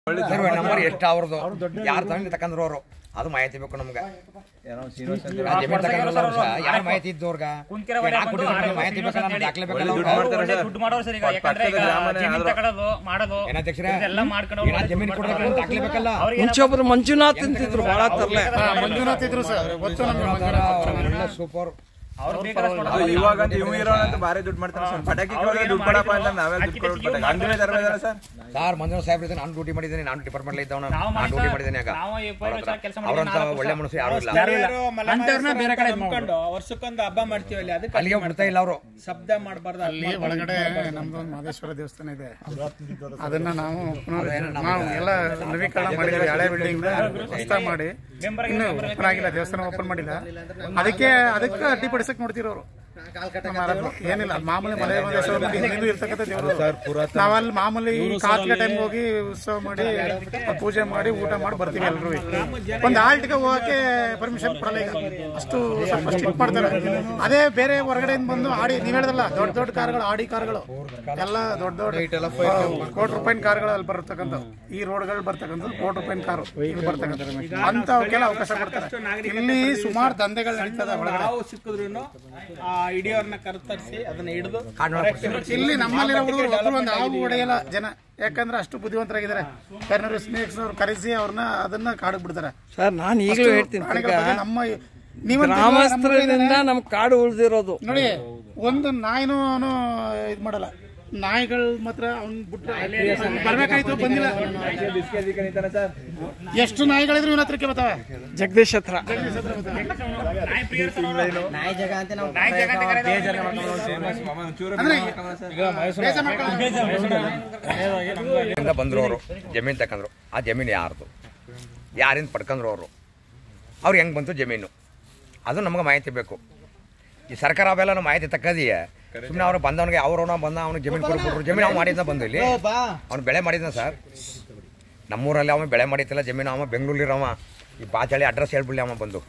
Survey number ಎಷ್ಟು ಅವ್ರದ್ದು ಯಾರು ತಗೊಂಡು ತಕೊಂಡ್ರು ಅವರು ಅದು ಮಾಹಿತಿ ಬೇಕು ನಮ್ಗೆ ಆ ಜಮೀನ್ ತಗೊಂಡ್ರಲ್ಲ ಅವ್ರು ಸಹ, ಯಾರ್ ಮಾಹಿತಿ ಇದ್ದವ್ರ್ಗ ಯಾಕ್ ಕೊಟ್ಟಿದ್ರು ಮಾಹಿತಿ ಬೇಕಲ್ಲ ನಮ್ಗೆ ದಾಖಲೆ ಬೇಕಲ್ಲ ಅವ್ರು. ಒಳ್ಳೆ ದುಡ್ಡು ಮಾಡೋರು ಸರ್ ಈಗ ಯಾಕಂದ್ರೆ ಈಗ ಜಮೀನ್ ತಗೊಳ್ಳೋದು ಮಾಡೋದು ಏನಾಧ್ಯಕ್ಷರೇ ಇದೆಲ್ಲ ಮಾಡ್ಕೊಂಡು ಏನಾದ್ ಜಮೀನ್ ಕೊಡ್ಬೇಕು ಅಂತ ದಾಖಲೆ ಬೇಕಲ್ಲ ಮುಂಚೆ ಒಬ್ರು ಮಂಜುನಾಥ್ ಅಂತಿದ್ರು ಬಹಳ ತರ್ಲೆ ಮಂಜುನಾಥ್ ಇದ್ರು ಸರ್ ಗೊತ್ತು ನಮ್ಗೆ ಅವರೆಲ್ಲ ಸೂಪರ್ ಅವ್ರು ಬೇಕಾದಷ್ಟು ಅದು ಕೊಡೋದು. ಇವಾಗ ಅಂತ ಇವ್ ಇರೋನಂತ ಭಾರಿ ದುಡ್ಡು ಮಾಡ್ತಾರೆ ಸರ್ ಪಟಾಕಿ ಕೊಡೋದು ದುಡ್ಡು ಕೊಡಪ್ಪ ಅಂತ ನಾವೇ ದುಡ್ಡು ಕೊಡೋದು ಪಟಾಕಿ ಅಂಗಡಿನೇ ತರಬೇಕಲ್ಲ ಸರ್ ಸರ್ ಮಂಜುನಾಥ್ ಸಾಹೇಬ್ರ ಇದ್ದಾನೆ ನಾನು ಡ್ಯೂಟಿ ಮಾಡಿದ್ದೀನಿ ನಾನು ಡಿಪಾರ್ಟ್ಮೆಂಟ್ ಇದ್ದವನ ನಾವು ನಾನು ಡ್ಯೂಟಿ ಮಾಡಿದ್ದೀನಿ ಆಗ ನಾವು ಈ ಪೈರು ವರ್ಷ ಕೆಲಸ ಅವ್ರಂತ ಒಳ್ಳೆ ಮನುಷ್ಯ ಯಾರು ಇಲ್ಲ ಅಂತವ್ರನ್ನ ಬೇರೆ ಕಡೆ ನಂಬ್ಕೊಂಡು ವರ್ಷಕ್ಕೊಂದು ಹಬ್ಬ ಮಾಡ್ತೀವಲ್ಲ ಅದಕ್ಕೆ ಅಲ್ಲಿಗೆ ಬಿಡ್ತಾ ಇಲ್ಲ ಅವರು ಶಬ್ದ ಮಾಡಬಾರ್ದು ಅಲ್ಲಿ ಒಳಗಡೆ ನಮ್ದು ಒಂದು ಮಹದೇಶ್ವರ ದೇವಸ್ಥಾನ ಇದೆ ಅದನ್ನ ನಾವು ಪುನರ್- ನಾವು ಎಲ್ಲ ನವೀಕರಣ ಮಾಡಿದ್ವಿ ಹಳೆ ಬಿಲ್ಡಿಂಗ್ ಹೊಸ ಮಾಡಿ ಇನ್ನು ಓಪನ್ ಆಗಿಲ್ಲ ದೇವಸ್ಥಾನ ಓಪನ್ ಮಾಡಿಲ್ಲ ಅದಕ್ಕೆ ಅದಕ್ಕೆ ಅಡ್ಡಿಪಡಿಸಕ್ ನೋಡ್ತಿರೋರು ನಮ್ಮ ಅರಬ್ರು. ಏನಿಲ್ಲ ಮಾಮೂಲಿ ಮಲೆ ಮಹದೇಶ್ವರ ಮಂದಿ ಹಿಂದಿನ ಇರ್ತಕ್ಕಂಥ ದೇವರು ನಾವಲ್ಲಿ ಮಾಮೂಲಿ ಕಾರ್ತಿಕ ಟೈಮ್ ಹೋಗಿ ಉತ್ಸವ ಮಾಡಿ ಪೂಜೆ ಮಾಡಿ ಊಟ ಮಾಡಿ ಬರ್ತೀವಿ ಎಲ್ರು ಒಂದು ಆಲ್ಟ್ಗೆ ಹೋಗಕ್ಕೆ ಪರ್ಮಿಷನ್ ಕೊಡಲ್ಲ ಈಗ ಅಷ್ಟು ಸ್ವಲ್ಪ ಸ್ಟ್ರಿಕ್ಟ್ ಮಾಡ್ತಾರೆ ಅದೇ ಬೇರೆ ಹೊರಗಡೆಯಿಂದ ಬಂದು ಆಡಿ ನೀವ್ ಹೇಳಿದ್ರಲ್ಲ ದೊಡ್ಡ ದೊಡ್ಡ ಕಾರ್ಗಳು ಆಡಿ ಕಾರ್ಗಳು ಎಲ್ಲ ದೊಡ್ಡ ದೊಡ್ಡ ಕೋಟಿ ರೂಪಾಯಿನ ಕಾರ್ಗಳು ಅಲ್ಲಿ ಬರ್ತಕ್ಕಂಥ ಈ ರೋಡ್ಗಳು ಬರ್ತಕ್ಕಂಥ ಕೋಟಿ ರೂಪಾಯಿನ ಕಾರು ಇಲ್ಲಿ ಬರ್ತಕ್ಕಂಥ ಅಂತವಕ್ಕೆಲ್ಲ ಅವಕಾಶ ಕೊಡ್ತಾರೆ ಇಲ್ಲಿ ಸುಮಾರು ದಂಧೆಗಳು ನಡೀತದೆ ಒಳಗಡೆ ನಾವು ಸಿಕ್ಕಿದ್ರು ಆ ಹಿಡಿಯೋರ್ನ ಕರ್ತರಿಸಿ ಅದನ್ನ ಹಿಡಿದು ಇಲ್ಲಿ ನಮ್ಮಲ್ಲಿರೋ ಹುಡುಗರು ಒಬ್ರು ಒಂದು ಹಾವು ಹೊಡೆಯಲ್ಲ ಜನ ಯಾಕಂದ್ರೆ ಅಷ್ಟು ಬುದ್ಧಿವಂತರಾಗಿದ್ದಾರೆ ಕರ್ನೂರು ಸ್ನೇಕ್ಸ್ ಅವ್ರು ಕರೆಸಿ ಅವ್ರನ್ನ ಅದನ್ನ ಕಾಡಕ್ ಬಿಡ್ತಾರೆ ಸರ್ ನಾನು ಈಗಲೂ ಹೇಳ್ತೀನಿ ಪ್ರಾಣಿಗಳ ಈಗ ಬಗ್ಗೆ ನಮ್ಮ ನೀವು ಗ್ರಾಮಸ್ಥರಿಂದ ನಮ್ ಕಾಡು ಉಳಿದಿರೋದು ನೋಡಿ ಒಂದು ನಾಯಿನೂ ಅವನು ಇದು ಮಾಡಲ್ಲ ನಾಯಿಗಳು ಮಾತ್ರ ಅವ್ನ್ ಬಿಟ್ರೆ ಬರ್ಬೇಕಾಯ್ತು ಬಂದಿಲ್ಲ ಎಷ್ಟು ನಾಯಿಗಳಿದ್ರು ಇವನ ಹತ್ರಕ್ಕೆ ಬರ್ತಾವೆ ಜಗದೀಶ್ ಹತ್ರ ನಾಯಿ ಜಾಗ ಅಂತ ಕರೆಯೋದು. ಅಂದ್ರೆ ಬೇಜಾರ್ ಮಾಡ್ಕೊಳ್ಳಲ್ಲ. ಇಂದ ಬಂದ್ರು ಅವರು ಜಮೀನು ತಕೊಂಡ್ರು ಆ ಜಮೀನು ಯಾರ್ದು ಯಾರಿಂದ ಪಡ್ಕೊಂಡ್ರು ಅವರು ಅವ್ರು ಹೆಂಗ್ ಬಂತು ಜಮೀನು ಅದು ನಮ್ಗೆ ಮಾಹಿತಿ ಬೇಕು ಈ ಸರ್ಕಾರ ಅವೆಲ್ಲ ನಾವು ಮಾಹಿತಿ ತಕ್ಕದಿಯೇ ಸುಮ್ಮನೆ ಅವ್ರು ಬಂದವನಿಗೆ ಅವ್ರವನ ಬಂದ ಅವ್ನಿಗೆ ಜಮೀನು ಕೊಡ್ಬಿಟ್ರು ಜಮೀನು ಅವ್ನು ಮಾಡಿದ್ನ ಬಂದು ಇಲ್ಲಿ ಅವ್ನು ಬೆಳೆ ಮಾಡಿದ್ನ ಸರ್ ನಮ್ಮೂರಲ್ಲಿ ಅವ ಬೆಳೆ ಮಾಡಿತ್ತಿಲ್ಲ ಜಮೀನು ಅವ ಬೆಂಗಳೂರಿರವ ಈ ಬಾಚಳಿ ಅಡ್ರೆಸ್ ಹೇಳ್ಬಿಡ್ಲಿ ಅವ ಬಂದು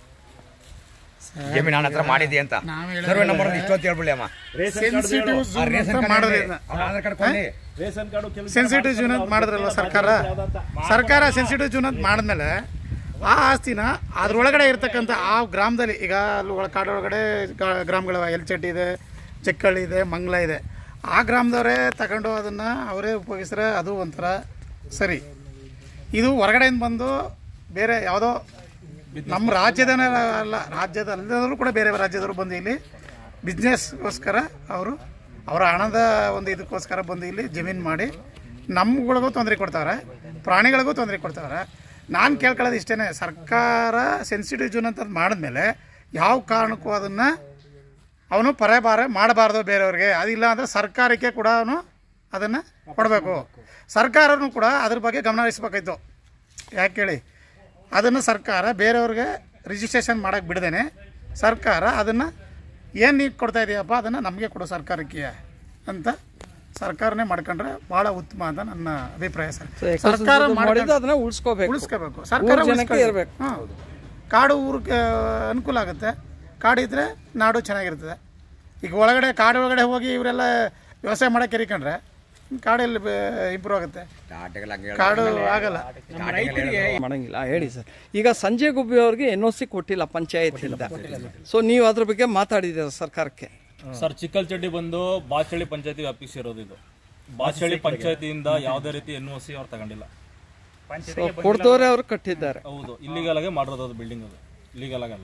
ಜಮೀನು ನನ್ನ ಹತ್ರ ಮಾಡಿದ್ದಿ ಅಂತ ಸರ್ವೆ ನಂಬರ್ ಇಷ್ಟು ಅಂತ ಹೇಳ್ಬಿಡ್ಲಿ ಅವ ಸೆನ್ಸಿಟಿವ್ ಆ ಝೋನ್ ರೇಷನ್ ಅಂತ ಕಾರ್ಡ್ ಮಾಡೋದು ಇದೆ. ಇದನ್ನ. ಅವ್ನ ಆಧಾರ್ ಕಾರ್ಡ್ ಕೊಡ್ಲಿ ಸೆನ್ಸಿಟಿವ್ ಜೂನ್ ಅಂತ ಮಾಡಿದ್ರಲ್ವ ಸರ್ಕಾರ ಸರ್ಕಾರ ಸೆನ್ಸಿಟಿವ್ ಜೂನ್ ಅಂತ ಮಾಡಿದ್ಮೇಲೆ ಆ ಆಸ್ತಿನ ಅದ್ರೊಳಗಡೆ ಇರ್ತಕ್ಕಂಥ ಆ ಗ್ರಾಮದಲ್ಲಿ ಈಗ ಅಲ್ಲಿ ಒಳ ಕಾಡೊಳಗಡೆ ಗಾ- ಗ್ರಾಮಗಳಿವೆ ಎಲ್ಚಟ್ಟಿ ಇದೆ ಚೆಕ್ಕಳ್ಳಿ ಇದೆ ಮಂಗ್ಲ ಇದೆ ಆ ಗ್ರಾಮದವರೇ ತಗೊಂಡು ಅದನ್ನು ಅವರೇ ಉಪಯೋಗಿಸಿದ್ರೆ ಅದು ಒಂಥರ ಸರಿ ಇದು ಹೊರಗಡೆಯಿಂದ ಬಂದು ಬೇರೆ ಯಾವುದೋ ನಮ್ಮ ರಾಜ್ಯದ ಅಲ್ಲ ರಾಜ್ಯದ ಅಲ್ಲದವರು ಕೂಡ ಬೇರೆ ರಾಜ್ಯದವರು ಬಂದು ಇಲ್ಲಿ ಬಿಸ್ನೆಸ್ಗೋಸ್ಕರ ಅವರು ಅವರ ಹಣದ ಒಂದು ಇದಕ್ಕೋಸ್ಕರ ಬಂದು ಇಲ್ಲಿ ಜಮೀನು ಮಾಡಿ ನಮ್ಗಳಿಗೂ ತೊಂದರೆ ಕೊಡ್ತಾವ್ರೆ ಪ್ರಾಣಿಗಳಿಗೂ ತೊಂದರೆ ಕೊಡ್ತಾವ್ರೆ ನಾನು ಕೇಳ್ಕೊಳ್ಳೋದು ಇಷ್ಟೇ ಸರ್ಕಾರ ಸೆನ್ಸಿಟಿವ್ ಜೂನ್ ಅಂತ ಮಾಡಿದ್ಮೇಲೆ ಯಾವ ಕಾರಣಕ್ಕೂ ಅದನ್ನು ಅವನು ಪರಬಾರೆ ಮಾಡಬಾರ್ದು ಬೇರೆಯವ್ರಿಗೆ ಅದಿಲ್ಲ ಅಂದರೆ ಸರ್ಕಾರಕ್ಕೆ ಕೂಡ ಅವನು ಅದನ್ನು ಕೊಡಬೇಕು ಸರ್ಕಾರನೂ ಕೂಡ ಅದ್ರ ಬಗ್ಗೆ ಗಮನ ಹರಿಸ್ಬೇಕಾಯ್ತು ಯಾಕೆ ಹೇಳಿ ಅದನ್ನು ಸರ್ಕಾರ ಬೇರೆಯವ್ರಿಗೆ ರಿಜಿಸ್ಟ್ರೇಷನ್ ಮಾಡೋಕ್ಕೆ ಬಿಡ್ದೇನೆ ಸರ್ಕಾರ ಅದನ್ನು ಏನು ನೀರು ಕೊಡ್ತಾ ಇದೆಯಪ್ಪ ಅದನ್ನು ನಮಗೆ ಕೊಡು ಸರ್ಕಾರಕ್ಕೆ ಅಂತ ಸರ್ಕಾರನೇ ಮಾಡ್ಕೊಂಡ್ರೆ ಭಾಳ ಉತ್ತಮ ಅಂತ ನನ್ನ ಅಭಿಪ್ರಾಯ ಸರ್ ಸರ್ಕಾರ ಮಾಡಿದ್ದು ಮಾಡ್ಕೊಂಡು ಅದನ್ನ ಉಳಿಸ್ಕೋಬೇಕು ಉಳಿಸ್ಕೋಬೇಕು ಸರ್ಕಾರ ಊರ್ ಜನಕ್ಕೆ ಉಳಿಸ್ಕೊಳ್ಳಿ. ಇರ್ಬೇಕು. ಹಾ. ಕಾಡು ಊರಿಗೆ ಅನುಕೂಲ ಆಗುತ್ತೆ ಕಾಡಿದ್ರೆ ನಾಡು ಚೆನ್ನಾಗಿರ್ತದೆ ಈಗ ಒಳಗಡೆ ಕಾಡು ಒಳಗಡೆ ಹೋಗಿ ಇವರೆಲ್ಲ ವ್ಯವಸಾಯ ಮಾಡಕ್ಕೆ ಕೆರಿಕೊಂಡ್ರೆ ಕಾಡಲ್ಲಿ ಇಂಪ್ರೂವ್ ಆಗುತ್ತೆ ಟಾಟೆಗೆಲ್ಲ ಹಂಗೆ ಕಾಡು ಆಗಲ್ಲ ಮಾಡಂಗಿಲ್ಲ ಹೇಳಿ ಸರ್ ಈಗ ಸಂಜಯ್ ಗುಬ್ಬಿ ಅವ್ರಿಗೆ ಎನ್ ಒ ಸಿ ಕೊಟ್ಟಿಲ್ಲ ಪಂಚಾಯತಿಂದ ಸೊ ನೀವು ಅದ್ರ ಬಗ್ಗೆ ಮಾತಾಡಿದ್ದೀರ ಸರ್ಕಾರಕ್ಕೆ ಸರ್ ಚಿಕ್ಕಲ್ಚಡ್ಡಿ ಬಂದು ಬಾಚಳ್ಳಿ ಪಂಚಾಯತಿ ವ್ಯಾಪಿಸಿರೋದು ಇದು ಬಾಚಳ್ಳಿ ಪಂಚಾಯತಿಯಿಂದ ಯಾವುದೇ ರೀತಿ ಎನ್ ಒ ಸಿ ಅವ್ರು ತಗೊಂಡಿಲ್ಲ ಸೊ ಕೊಡ್ದವ್ರೆ ಅವರು ಕಟ್ಟಿದ್ದಾರೆ ಹೌದು ಇಲ್ಲಿಗಲ್ ಆಗಿ ಮಾಡಿರೋದು ಅದು ಬಿಲ್ಡಿಂಗ್ ಅದು ಇಲ್ಲಿಗಲ್ ಆಗಲ್ಲ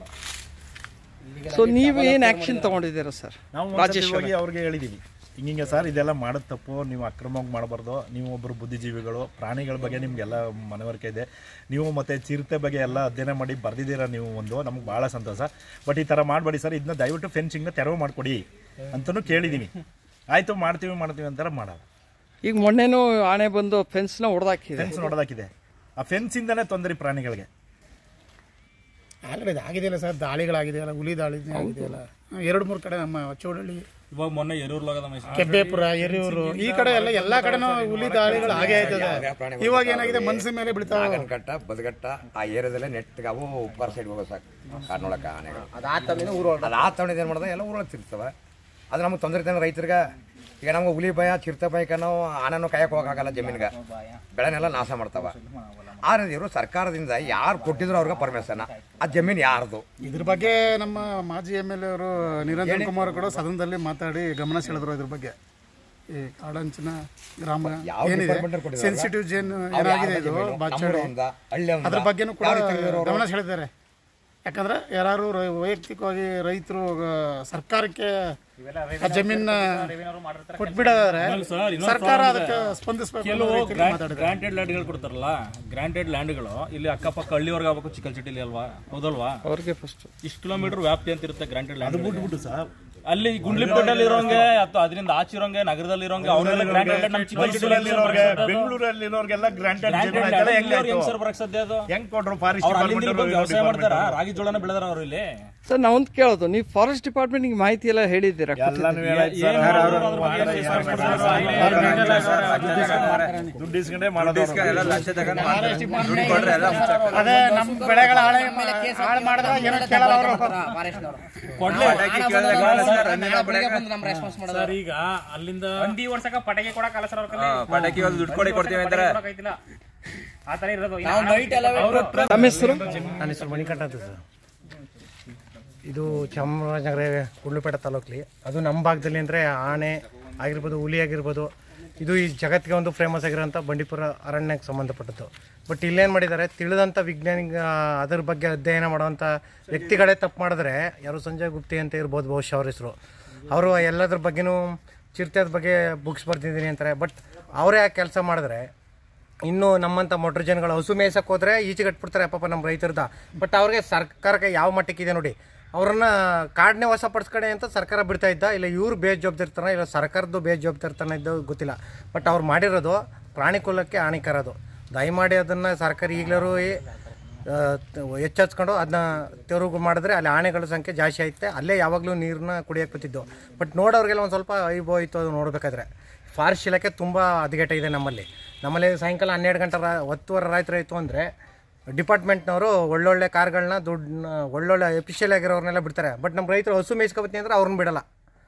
ಸೊ ನೀವು ಏನು ಆಕ್ಷನ್ ತಗೊಂಡಿದ್ದೀರಾ ಸರ್ ನಾವು ಒಂದ್ಸತಿ ಹೋಗಿ ಅವ್ರಿಗೆ ಹೇಳಿದೀವಿ ಹಿಂಗಿಂಗೆ ಸರ್ ಇದೆಲ್ಲ ಮಾಡೋದು ತಪ್ಪು ನೀವು ಅಕ್ರಮವಾಗಿ ಮಾಡಬಾರ್ದು ನೀವು ಒಬ್ಬರು ಬುದ್ಧಿಜೀವಿಗಳು ಪ್ರಾಣಿಗಳ ಬಗ್ಗೆ ನಿಮಗೆಲ್ಲ ಮನವರಿಕೆ ಇದೆ ನೀವು ಮತ್ತೆ ಚಿರತೆ ಬಗ್ಗೆ ಎಲ್ಲ ಅಧ್ಯಯನ ಮಾಡಿ ಬರ್ದಿದ್ದೀರಾ ನೀವು ಒಂದು ನಮ್ಗೆ ಭಾಳ ಸಂತೋಷ ಬಟ್ ಈ ಥರ ಮಾಡಬೇಡಿ ಸರ್ ಇದನ್ನ ದಯವಿಟ್ಟು ಫೆನ್ಸಿಂಗ್ನ ತೆರವು ಮಾಡಿಕೊಡಿ ಅಂತಲೂ ಕೇಳಿದ್ದೀನಿ ಆಯಿತು ಮಾಡ್ತೀವಿ ಮಾಡ್ತೀವಿ ಅಂತಾರೆ ಮಾಡಲ್ಲ ಈಗ ಮೊನ್ನೆನೂ ಆಣೆ ಬಂದು ಫೆನ್ಸ್ನ ಹೊಡೆದಾಕಿದೆ ಫೆನ್ಸ್ ನೋಡೋದಾಕಿದೆ ಆ ಫೆನ್ಸಿಂದನೇ ತೊಂದರೆ ಪ್ರಾಣಿಗಳಿಗೆ ಆಲ್ರೆಡಿ ಆಗಿದೆಯಲ್ಲ ಸರ್ ದಾಳಿಗಳಾಗಿದೆಯಲ್ಲ ಹುಲಿ ದಾಳಿ ಆಗಿದೆಯಲ್ಲ ಎರಡು ಮೂರು ಕಡೆ ನಮ್ಮ ಚೌಡಳ್ಳಿ ಇವಾಗ ಮೊನ್ನೆ ಎರೂರ್ಲಾಗದ ಮೈಸೂರು ಕೆಬ್ಬೆಪುರ ಎರಿಯೂರು ಈ ಕಡೆ ಎಲ್ಲ ಎಲ್ಲಾ ಕಡೆನೂ ಹುಲಿ ದಾಳಿಗಳು ಹಾಗೆ ಆಯ್ತದೆ ಇವಾಗ ಏನಾಗಿದೆ ಮನ್ಸಿನ ಮೇಲೆ ಬೀಳ್ತಾವ ಕಟ್ಟ ಬದಗಟ್ಟ ಆ ಏರಿಯಾದಲ್ಲೇ ನೆಟ್ಗೆ ಅವು ಉಪ್ಪಾರ ಸೈಡ್ ಹೋಗೋ ಸಾಕು ಕಾರ್ನೊಳಕ ಆನೆಗಳು ಅದಾದ ಊರು ಅದು ಆ ತವಣಿದ ಏನು ಮಾಡ್ದೆ ಎಲ್ಲ ಊರೊಳಗೆ ತಿರ್ತವೆ ಅದು ನಮಗೆ ತೊಂದರೆ ತಾನೆ ರೈತರಿಗೆ ಈಗ ನಮ್ಗೆ ಹುಲಿ ಭಯ ಚಿರತೆ ಭಯಕ್ಕನೋ ಆನೆನೋ ಕಾಯಕ್ಕೆ ಹೋಗಕ್ಕಾಗಲ್ಲ ಜಮೀನಿಗೆ ಬೆಳೆನೆಲ್ಲ ನಾಶ ಮಾಡ್ತಾವ ಆದರೆ ಇವರು ಸರ್ಕಾರದಿಂದ ಯಾರು ಕೊಟ್ಟಿದ್ರು ಅವ್ರಿಗೆ ಪರ್ಮಿಷನ್ ಆ ಜಮೀನು ಯಾರ್ದು ಇದ್ರ ಬಗ್ಗೆ ನಮ್ಮ ಮಾಜಿ ಎಮ್ ಎಲ್ ಎ ಅವರು ನಿರಂಜನ್ ಕುಮಾರ್ ಕೂಡ ಸದನದಲ್ಲಿ ಮಾತಾಡಿ ಗಮನ ಸೆಳೆದ್ರು ಇದ್ರ ಬಗ್ಗೆ ಈ ಕಾಡಂಚಿನ ಗ್ರಾಮ ಯಾವ ಏನಿದೆ department ಅವ್ರು ಕೊಟ್ಟಿದಾರಲ್ಲ? ಸೆನ್ಸಿಟಿವ್ ಜೇನ್ ಅವ್ರು ಏನಾಗಿದೆ ಯಾವ ಇದು ಜಮೀನು? ಬಾಚಳಿ ನಮ್ಮೂರು ಒಂದಾ? ಹಳ್ಳಿ ಒಂದಾ? ಅದ್ರ ಬಗ್ಗೆನೂ ಕೂಡ ಯಾವ ರೀತಿ ತೆಗ್ದಿರೋರು? ಗಮನ ಸೆಳೆದಿದ್ದಾರೆ ಯಾಕಂದ್ರೆ ಯಾರು ವೈಯಕ್ತಿಕವಾಗಿ ರೈತರು ಸರ್ಕಾರಕ್ಕೆ ಆ ಜಮೀನ ಕೊಟ್ಬಿಡೋದ್ರೆ ಸರ್, ಇನ್ನೊಂದು ಸರ್ಕಾರ problem ಅದಕ್ಕೆ ಇದೆ. ಸ್ಪಂದಿಸಬೇಕು ಕೆಲವು ಗ್ರಾಂಟೆಡ್ ಲ್ಯಾಂಡ್ಗಳು ಕೊಡ್ತಾರಲ್ಲ ಗ್ರಾಂಟೆಡ್ ಲ್ಯಾಂಡ್ಗಳು ಇಲ್ಲಿ ಅಕ್ಕಪಕ್ಕ ಹಳ್ಳಿವರೆಗೆ ಆಗ್ಬೇಕು ಚಿಕ್ಕಲ್ ಸಿಟಿಲಿ ಅಲ್ವಾ ಹೌದಲ್ವಾ ಅವ್ರಿಗೆ ಫಸ್ಟ್ ಇಷ್ಟು ಕಿಲೋಮೀಟರ್ ವ್ಯಾಪ್ತಿ ಅಂತ ಇರುತ್ತೆ ಗ್ರಾಂಟೆಡ್ ಲ್ಯಾಂಡ್ ಬಿಟ್ಬಿಟ್ಟು ಸರ್ ಅಲ್ಲಿ ಗುಂಡ್ಲಿಪೇಟಲ್ಲಿ ಇರೋಂಗೆ ಅಥವಾ ಅದರಿಂದ ಆಚಿರೋಂಗೆ ನಗರದಲ್ಲಿ ಇರೋಂಗೆ ಅವ್ರನ್ನೆಲ್ಲ ಗ್ರಾಂಟೆಡ್ ನಮ್ಮ ಚಿಕ್ಕಲ್ ಮೈಸೂರಲ್ಲಿರೋರ್ಗೆ ಬೆಂಗಳೂರಲ್ಲಿರೋರ್ಗೆಲ್ಲ ಗ್ರಾಂಟೆಡ್ ಹೆಂಗ್ ಸರ್ ಬರಕ್ ಸಾಧ್ಯ ಅದು ಹೆಂಗ್ ಕೊಟ್ರು ಫಾರೆಸ್ಟ್ ಅವ್ರು ಅಲ್ಲಿಂದ ಇಲ್ಲಿ ಬಂದು ವ್ಯವಸಾಯ ಮಾಡ್ತಾರ ರಾಗಿ ಜೋಳನ ಬೆಳೆದಾರ ಅವ್ರು ಇಲ್ಲಿ ಸರ್ ನಾವೊಂದು ಕೇಳೋದು ನೀವು ಫಾರೆಸ್ಟ್ ಡಿಪಾರ್ಟ್ಮೆಂಟ್ಗೆ ಮಾಹಿತಿ ಎಲ್ಲ ಹೇಳಿದ್ದೀರಾ ಎಲ್ಲಾನು ಏನ್ ಮಾಡೋದು ಅದ್ರ ಬಗ್ಗೆ ಏನ್ ದುಡ್ಡು ಇಸ್ಕೊಂಡೇ ಮಾಡೋದು ಎಲ್ಲ ಲಕ್ಷ ತಗೊಂಡ್ ಮಾಡ್ತಾರೆ. ದುಡ್ಡು ಕೊಟ್ರೆ ಎಲ್ಲ ಮುಚ್ಚಾಕ್ತಾರೆ. ಅದೇ ನಮ್ಮ ಬೆಳೆಗಳ ಹಾಳೆ ಹಾಳು ಮಾಡಿದ್ರೆ ಏನೋ ಕೇಳಲ್ಲ ಅವರು ಪಟಾಕಿ ಕೇಳಿದ್ರೆ ಕೊಡಲ್ಲ ಸರ್, ಹಣ್ಣಿನ ಪಟಾಕಿ. ಸರ್ ಈಗ ಅಲ್ಲಿಂದ ಹಂದಿ ಓಡ್ಸಕ ಪಟಾಕಿ ಕೊಡಕ್ ಸರ್ ಅವ್ರ ಹಾ, ಪಟಾಕಿ ಒಂದು ದುಡ್ಡು ಕೊಡಿ ಕೊಡ್ತೀವಿ ಅಂತಾರೆ ಆ ತರ ಇರೋದು ಇನ್ನು ತಮ್ಮ ಹೆಸರು ನನ್ನ ಹೆಸರು ಮಣಿಕಂಠ ಅಂತ ಸರ್ ಇದು ಚಾಮರಾಜನಗರ ಕುಳ್ಳುಪೇಟೆ ತಾಲೂಕಲ್ಲಿ ಅದು ನಮ್ಮ ಭಾಗದಲ್ಲಿ ಅಂದರೆ ಆನೆ ಆಗಿರ್ಬೋದು ಹುಲಿ ಆಗಿರ್ಬೋದು ಇದು ಈ ಜಗತ್ತಿಗೆ ಒಂದು ಫೇಮಸ್ ಆಗಿರೋಂಥ ಬಂಡೀಪುರ ಅರಣ್ಯಕ್ಕೆ ಸಂಬಂಧಪಟ್ಟದ್ದು ಬಟ್ ಇಲ್ಲೇನು ಮಾಡಿದ್ದಾರೆ ತಿಳಿದಂಥ ವಿಜ್ಞಾನಿಗ ಅದ್ರ ಬಗ್ಗೆ ಅಧ್ಯಯನ ಮಾಡುವಂಥ ವ್ಯಕ್ತಿಗಳೇ ತಪ್ಪು ಮಾಡಿದ್ರೆ ಯಾರು ಸಂಜಯ್ ಗುಪ್ತಿ ಅಂತ ಇರ್ಬೋದು ಬಹುಶಃ ಅವ್ರ ಹೆಸರು ಅವರು ಎಲ್ಲದ್ರ ಬಗ್ಗೆನೂ ಚಿರತೆದ ಬಗ್ಗೆ ಬುಕ್ಸ್ ಬರ್ತಿದ್ದೀನಿ ಅಂತಾರೆ ಬಟ್ ಅವರೇ ಆ ಕೆಲಸ ಮಾಡಿದ್ರೆ ಇನ್ನು ನಮ್ಮಂಥ ಮೊಟ್ರು ಜನಗಳು ಹಸು ಮೇಯ್ಸಕ್ಕೆ ಹೋದ್ರೆ ಈಚೆ ಕಟ್ಬಿಡ್ತಾರೆ ಪಾಪ ನಮ್ಮ ರೈತರದ ಬಟ್ ಅವ್ರಿಗೆ ಸರ್ಕಾರಕ್ಕೆ ಯಾವ ಮಟ್ಟಕ್ಕಿದೆ ನೋಡಿ ಅವ್ರನ್ನ ಕಾಡನ್ನೇ ವಶಪಡಿಸ್ಕಡೆ ಅಂತ ಸರ್ಕಾರ ಬಿಡ್ತಾ ಇದ್ದ ಇಲ್ಲ ಇವ್ರು ಬೇಜ್ ಜವಾಬ್ದಾರಿರ್ತಾನೆ ಇಲ್ಲ ಸರ್ಕಾರದ್ದು ಬೇಜ್ ಜವಾಬ್ದಾರಿರ್ತಾನೆ ಇದ್ದು ಗೊತ್ತಿಲ್ಲ ಬಟ್ ಅವ್ರು ಮಾಡಿರೋದು ಪ್ರಾಣಿ ಕುಲಕ್ಕೆ ಹಾನಿಕರ ಅದು ದಯಮಾಡಿ ಅದನ್ನು ಸರ್ಕಾರ ಈಗಲೂ ಹೆಚ್ಚಚ್ಕೊಂಡು ಅದನ್ನ ತೆರವು ಮಾಡಿದ್ರೆ ಅಲ್ಲಿ ಆನೆಗಳ ಸಂಖ್ಯೆ ಜಾಸ್ತಿ ಐತೆ ಅಲ್ಲೇ ಯಾವಾಗಲೂ ನೀರನ್ನ ಕುಡಿಯಕ್ಕೆ ಬರ್ತಿದ್ದು ಬಟ್ ನೋಡೋರಿಗೆಲ್ಲ ಒಂದು ಸ್ವಲ್ಪ ಐಬೋ ಇತ್ತು ಅದು ನೋಡಬೇಕಾದ್ರೆ ಫಾರೆಸ್ಟ್ ಇಲಾಖೆ ತುಂಬ ಹದಗೆಟ ಇದೆ ನಮ್ಮಲ್ಲಿ ನಮ್ಮಲ್ಲಿ ಸಾಯಂಕಾಲ ಹನ್ನೆರಡು ಗಂಟೆ ರಾ ಹೊತ್ತುವರೆ ರಾತ್ರಿ ಆಯಿತು ಅಂದರೆ ಡಿಪಾರ್ಟ್ಮೆಂಟ್ನವರು ಒಳ್ಳೊಳ್ಳೆ ಕಾರ್ಗಳನ್ನ ದುಡ್ಡನ್ನ ಒಳ್ಳೊಳ್ಳೆ ಎಫಿಷಿಯಲ್ ಆಗಿರೋರ್ನೆಲ್ಲ ಬಿಡ್ತಾರೆ ಬಟ್ ನಮ್ಮ ರೈತರು ಹಸು ಮೇಯಿಸ್ಕೊಬತ್ತೀನಿ ಅಂದ್ರೆ ಅವ್ರನ್ನ ಬಿಡಲ್ಲ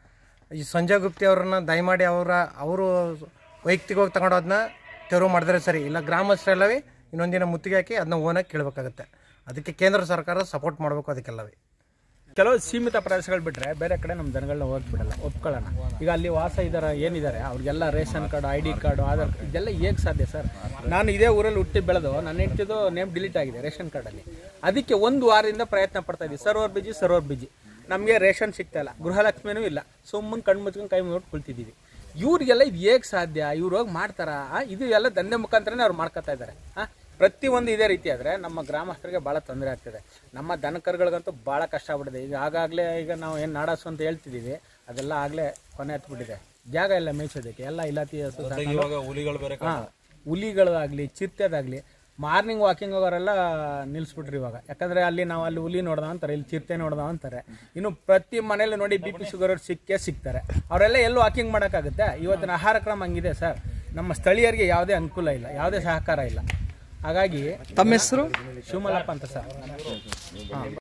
ಈ ಸಂಜಯ್ ಗುಪ್ತಿ ಅವ್ರನ್ನ ದಯಮಾಡಿ ಅವರ ಅವರು ವೈಯಕ್ತಿಕವಾಗಿ ತಗೊಂಡೋದನ್ನ ತೆರವು ಮಾಡಿದ್ರೆ ಸರಿ ಇಲ್ಲ ಗ್ರಾಮಸ್ಥರೆಲ್ಲವೇ ಇನ್ನೊಂದಿನ ಮುತ್ತಿಗೆ ಹಾಕಿ ಅದನ್ನ ಓನಾಗಿ ಕೇಳಬೇಕಾಗತ್ತೆ ಅದಕ್ಕೆ ಕೇಂದ್ರ ಸರ್ಕಾರ ಸಪೋರ್ಟ್ ಮಾಡಬೇಕು ಅದಕ್ಕೆಲ್ಲವೇ ಕೆಲವು ಸೀಮಿತ ಪ್ರದೇಶಗಳು ಬಿಟ್ರೆ ಬೇರೆ ಕಡೆ ನಮ್ಮ ಜನಗಳನ್ನ ಹೋಗಕ್ ಬಿಡಲ್ಲ ಒಪ್ಕೊಳ್ಳೋಣ ಈಗ ಅಲ್ಲಿ ವಾಸ ಇದಾರ ಏನಿದ್ದಾರೆ ಅವ್ರಿಗೆಲ್ಲ ration card I D card Aadhaar card ಇದೆಲ್ಲ ಹೇಗೆ ಸಾಧ್ಯ ಸರ್ ನಾನು ಇದೇ ಊರಲ್ಲಿ ಹುಟ್ಟಿ ಬೆಳೆದು ನನ್ನ ಹೆಂಡ್ತಿದು ನೇಮ್ ಡಿಲೀಟ್ ಆಗಿದೆ ರೇಷನ್ ಕಾರ್ಡಲ್ಲಿ ಅದಕ್ಕೆ ಒಂದು ವಾರದಿಂದ ಪ್ರಯತ್ನ ಪಡ್ತಾ ಇದ್ದೀವಿ ಸರ್ವರ್ ಬಿಜಿ ಸರ್ವರ್ ಬಿಜಿ ನಮಗೆ ರೇಷನ್ ಸಿಗ್ತಾ ಇಲ್ಲ ಗೃಹಲಕ್ಷ್ಮಿನೂ ಇಲ್ಲ ಸುಮ್ಮನೆ ಕಣ್ಣು ಮುಚ್ಕೊಂಡು ಕೈ ಮುಗಿಟ್ಟು ಕುಳ್ತಿದ್ದೀವಿ ಇವ್ರಿಗೆಲ್ಲ ಇದು ಹೇಗೆ ಸಾಧ್ಯ ಇವ್ರು ಹೋಗಿ ಮಾಡ್ತಾರಾ ಆ, ಇದು ಎಲ್ಲ ದಂಧೆ ಮುಖಾಂತರನೇ ಅವ್ರು ಮಾಡ್ಕೊತಾ ಇದ್ದಾರೆ ಹಾಂ ಪ್ರತಿಯೊಂದು ಇದೇ ರೀತಿ ಆದರೆ ನಮ್ಮ ಗ್ರಾಮಸ್ಥರಿಗೆ ಭಾಳ ತೊಂದರೆ ಆಗ್ತಿದೆ ನಮ್ಮ ದನಕರುಗಳಿಗಂತೂ ಭಾಳ ಕಷ್ಟ ಆಗ್ಬಿಟ್ಟಿದೆ ಈಗ ಆಗಾಗಲೇ ಈಗ ನಾವು ಏನು ನಾಡಾಸು ಅಂತ ಹೇಳ್ತಿದ್ದೀವಿ ಅದೆಲ್ಲ ಆಗಲೇ ಕೊನೆ ಹತ್ಬಿಟ್ಟಿದೆ ಜಾಗ ಇಲ್ಲ ಮೇಯ್ಸೋದಕ್ಕೆ ಎಲ್ಲ ಇಲಾತಿ ಹಸು ಸಾಕೊಂಡು- ಇವಾಗ ಹುಲಿಗಳು ಬೇರೆ ಹಾ ಹುಲಿಗಳಾಗಲಿ ಚಿರತೆದಾಗಲಿ ಮಾರ್ನಿಂಗ್ ವಾಕಿಂಗ್ ಹೋಗೋರೆಲ್ಲ ನಿಲ್ಲಿಸ್ಬಿಟ್ರಿ ಇವಾಗ ಯಾಕಂದ್ರೆ ಅಲ್ಲಿ ನಾವು ಅಲ್ಲಿ ಹುಲಿ ನೋಡ್ದ ಅಂತಾರೆ ಇಲ್ಲಿ ಚಿರತೆ ನೋಡ್ದ ಅಂತಾರೆ ಇನ್ನು ಪ್ರತಿ ಮನೇಲಿ ನೋಡಿ ಬಿ ಪಿ ಶುಗರ್ ಸಿಕ್ಕೇ ಸಿಗ್ತಾರೆ ಅವರೆಲ್ಲ ಎಲ್ಲೂ ವಾಕಿಂಗ್ ಮಾಡೋಕ್ಕಾಗುತ್ತೆ ಇವತ್ತಿನ ಆಹಾರ ಕ್ರಮ ಹಂಗಿದೆ ಸರ್ ನಮ್ಮ ಸ್ಥಳೀಯರಿಗೆ ಯಾವುದೇ ಅನುಕೂಲ ಇಲ್ಲ ಯಾವುದೇ ಸಹಕಾರ ಇಲ್ಲ ಹಾಗಾಗಿ ತಮ್ಮ ಹೆಸರು ಶಿವಮಲ್ಲಪ್ಪ ಅಂತ ಸರ್